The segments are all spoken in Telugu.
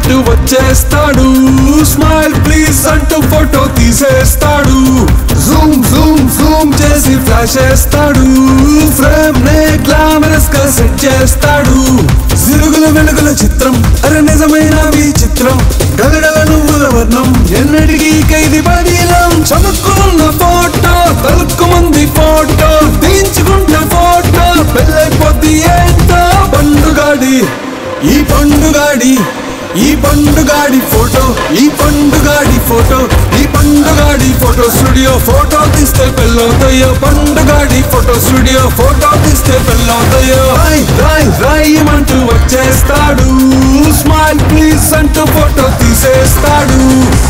అంటూ వచ్చేస్తాడు స్మైల్ ప్లీజ్ అంటూ ఫోటో తీసేస్తాడు జూమ్ జూమ్ జూమ్ చేసి ఫ్లాష్ చేస్తాడు ఫ్రేమ్ నే గ్లామరస్ గా సెట్ చేస్తాడు సిరుగుల వెలుగుల చిత్రం అరే నిజమైన చిత్రం గలగల నువ్వుల వర్ణం ఎన్నటికీ ఖైదీ బదీలం చదువుకున్న ఫోటో తలుక్కు మంది ఫోటో తీయించుకుంట ఫోటో పెళ్ళైపోద్ది ఏంటో పండుగాడి ఈ పండుగాడి ఈ పండుగాడి ఫోటో ఈ పండుగాడి ఫోటో ఈ పండుగాడి ఫోటో స్టూడియో ఫోటో తీస్తే పెళ్ళవుతాయో పండుగాడి ఫోటో స్టూడియో ఫోటో తీస్తే పెళ్ళవుతాయో రాయ్ రాయ్ రాయమంటూ వచ్చేస్తాడు స్మైల్ ప్లీజ్ అంటూ ఫోటో తీసేస్తాడు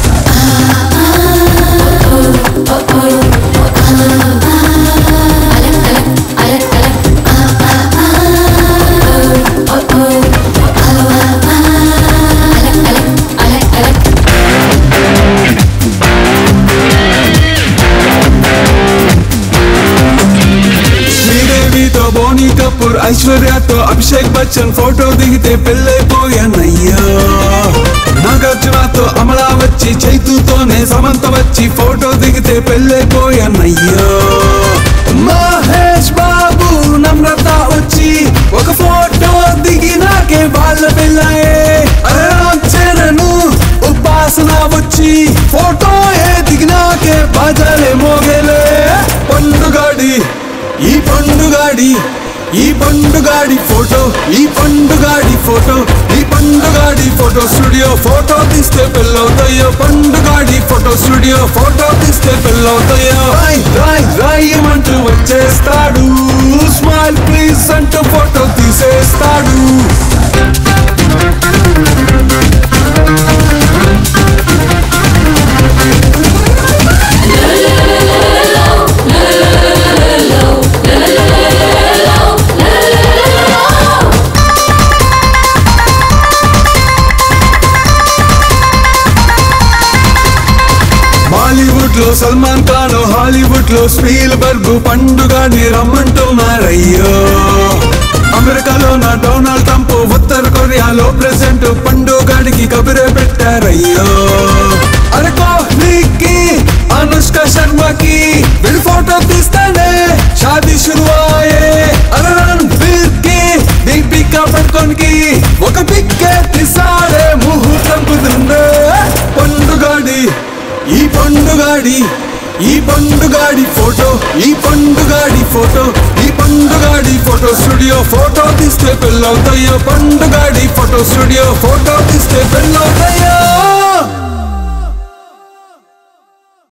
శ్రీదేవితో బోని కపూర్ ఐశ్వర్యతో అభిషేక్ బచ్చన్ ఫోటో దిగితే పెళ్ళైపోయానయ్యో నాగార్జునతో అమలా వచ్చి చైతుతోనే సమంత వచ్చి ఫోటో దిగితే పెళ్ళైపోయానయ్యో మహేష్ బాబు నమ్రత వచ్చి ఒక ఫోటో దిగినాకే వాళ్ళ పెళ్ళాయే అరే రామ్ చరణ్ ఉపాసన వచ్చి ఫోటో ఏ దిగినాకే బాజాలే మోగేలే పండుగాడి ఈ పండుగాడి ఈ పండుగాడి ఫోటో ఈ పండుగాడి ఫోటో ఈ పండుగాడి ఫోటో స్టూడియో ఫోటో తీస్తే పెళ్ళవుతాయో పండుగాడి ఫోటో స్టూడియో ఫోటో తీస్తే పెళ్ళవుతాయో రాయ్ రాయ్ రాయమంటూ వచ్చేస్తాడు స్మైల్ ప్లీజ్ అంటూ ఫోటో తీసేస్తాడు బాలీవుడ్ లో సల్మాన్ ఖాన్ హాలీవుడ్ లో స్పీల్ బర్గ్ పండుగని రమ్మంటున్నారయ్యో అమెరికాలో నా డొనాల్డ్ ట్రంప్ ఉత్తర కొరియాలో ప్రెసిడెంట్ పండుగడికి కబురే పెట్టారయ్యో అరే కోహ్లీకి అనుష్క శర్మకి వీళ్ళు ఫోటో తీస్తానే షాదీ షురువాయే అరే రణ్వీర్ కి దీపికా పడుకోనికి ఒక పిక్కే తీసాడే ముహూర్తం కుదిరిందే పండుగాడి ఈ పండుగాడి ఈ పండుగాడి ఫోటో ఈ పండుగాడి ఫోటో ఈ పండుగాడి ఫోటో స్టూడియో ఫోటో తీస్తే పెళ్ళవుతాయో పండుగాడి ఫోటో స్టూడియో ఫోటో తీస్తే పెళ్ళవుతాయో